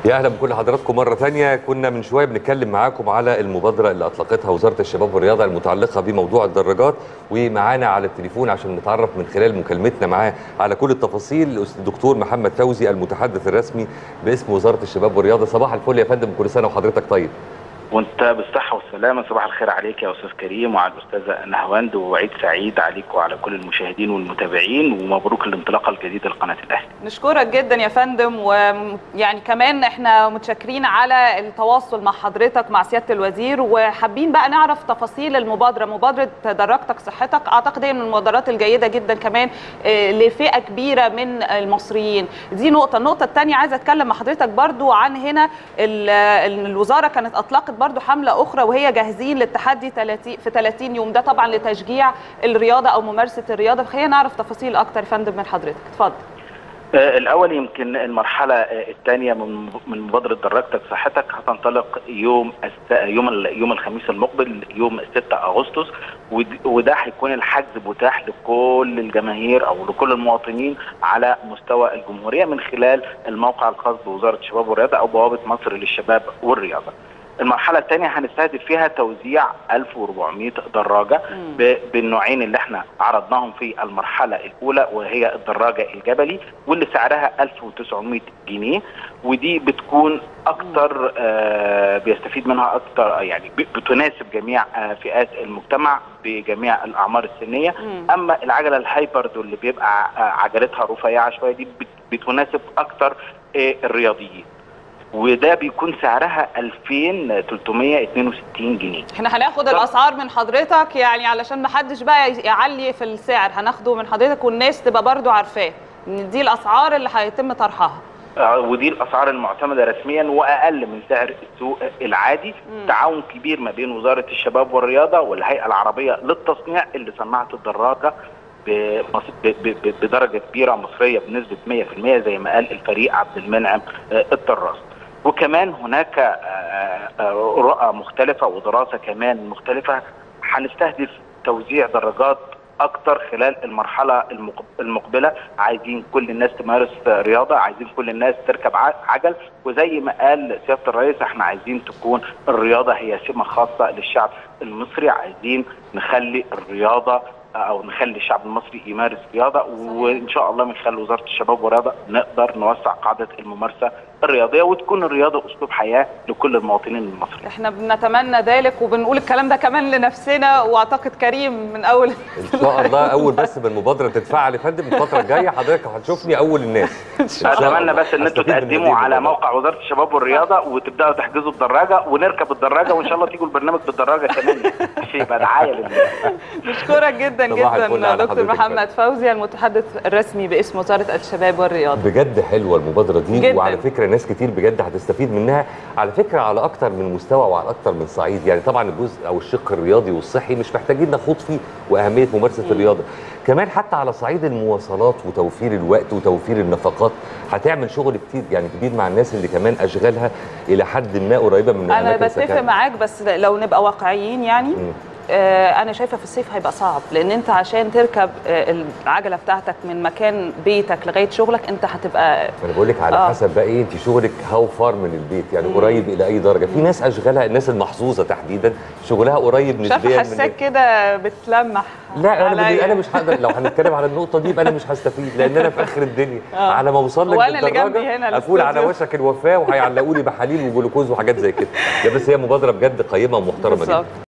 يا اهلا بكل حضراتكم مره ثانيه كنا من شويه بنتكلم معاكم على المبادره اللي اطلقتها وزاره الشباب والرياضه المتعلقه بموضوع الدراجات ومعانا على التليفون عشان نتعرف من خلال مكالمتنا معاه على كل التفاصيل الدكتور محمد فوزي المتحدث الرسمي باسم وزاره الشباب والرياضه صباح الفل يا فندم كل سنه وحضرتك طيب وانت بالصحة والسلامة صباح الخير عليك يا أستاذ كريم وعلى الأستاذة نهواند وعيد سعيد عليك وعلى كل المشاهدين والمتابعين ومبروك الانطلاقة الجديدة لقناة الأهلي نشكرك جدا يا فندم ويعني كمان احنا متشكرين على التواصل مع حضرتك مع سيادة الوزير وحابين بقى نعرف تفاصيل المبادرة مبادرة درجتك صحتك أعتقد هي من المبادرات الجيدة جدا كمان لفئة كبيرة من المصريين دي نقطة النقطة الثانية عايزة أتكلم مع حضرتك برضو عن هنا الوزارة كانت أطلقت برضو حملة أخرى وهي جاهزين للتحدي 30 في 30 يوم ده طبعا لتشجيع الرياضة أو ممارسة الرياضة خلينا نعرف تفاصيل أكتر يا فندم من حضرتك اتفضل الاول يمكن المرحله الثانيه من من مبادره درجتك صحتك هتنطلق يوم يوم يوم الخميس المقبل يوم 6 اغسطس وده هيكون الحجز متاح لكل الجماهير او لكل المواطنين على مستوى الجمهوريه من خلال الموقع الخاص بوزاره الشباب والرياضه او بوابه مصر للشباب والرياضه. المرحله الثانيه هنستهدف فيها توزيع 1400 دراجه بالنوعين اللي احنا عرضناهم في المرحله الاولى وهي الدراجه الجبلي واللي سعرها 1900 جنيه ودي بتكون اكتر آه بيستفيد منها اكتر يعني بتناسب جميع آه فئات المجتمع بجميع الاعمار السنيه اما العجله الهايبرد اللي بيبقى آه عجلتها رفيعه شويه دي بتناسب اكتر الرياضيين وده بيكون سعرها 2362 جنيه احنا هناخد الاسعار من حضرتك يعني علشان ما حدش بقى يعلي في السعر هناخده من حضرتك والناس تبقى برضو عارفاه ان دي الاسعار اللي هيتم طرحها ودي الاسعار المعتمده رسميا واقل من سعر السوق العادي م. تعاون كبير ما بين وزاره الشباب والرياضه والهيئه العربيه للتصنيع اللي صنعت الدراجه بدرجه كبيره مصريه بنسبه 100% زي ما قال الفريق عبد المنعم الطراس وكمان هناك رؤى مختلفة ودراسة كمان مختلفة هنستهدف توزيع درجات أكتر خلال المرحلة المقبلة عايزين كل الناس تمارس رياضة عايزين كل الناس تركب عجل وزي ما قال سيادة الرئيس احنا عايزين تكون الرياضة هي سمة خاصة للشعب المصري عايزين نخلي الرياضة او نخلي الشعب المصري يمارس رياضه وان شاء الله من خلال وزاره الشباب والرياضه نقدر نوسع قاعده الممارسه الرياضيه وتكون الرياضه اسلوب حياه لكل المواطنين المصريين. احنا بنتمنى ذلك وبنقول الكلام ده كمان لنفسنا واعتقد كريم من اول ان شاء الله اول بس ما المبادره تتفعل يا فندم الفتره الجايه حضرتك هتشوفني اول الناس. اتمنى بس ان انتوا تقدموا على موقع وزاره الشباب والرياضه وتبداوا تحجزوا الدراجه ونركب الدراجه وان شاء الله تيجوا البرنامج بالدراجه كمان عشان يبقى دعايه للناس. نشكرك جدا جدا دكتور محمد فوزي المتحدث الرسمي باسم وزاره الشباب والرياضه بجد حلوه المبادره دي جداً. وعلى فكره ناس كتير بجد هتستفيد منها على فكره على اكتر من مستوى وعلى اكتر من صعيد يعني طبعا الجزء او الشق الرياضي والصحي مش محتاجين نخوض فيه واهميه ممارسه الرياضه كمان حتى على صعيد المواصلات وتوفير الوقت وتوفير النفقات هتعمل شغل كتير يعني كبير مع الناس اللي كمان اشغالها الى حد ما قريبه من انا بتفق معاك بس لو نبقى واقعيين يعني م. انا شايفه في الصيف هيبقى صعب لان انت عشان تركب العجله بتاعتك من مكان بيتك لغايه شغلك انت هتبقى انا بقول لك على آه. حسب بقى ايه انت شغلك هاو فار من البيت يعني مم. قريب الى اي درجه في ناس اشغالها الناس المحظوظه تحديدا شغلها قريب نسبيا من حساك كده بتلمح لا انا بدي انا مش هقدر لو هنتكلم على النقطه دي يبقى انا مش هستفيد لان انا في اخر الدنيا آه. على ما اوصل لك وانا اللي جنبي هنا اكون على وشك الوفاه وهيعلقوا لي بحاليل وجلوكوز وحاجات زي كده بس هي مبادره بجد قيمه ومحترمه جدا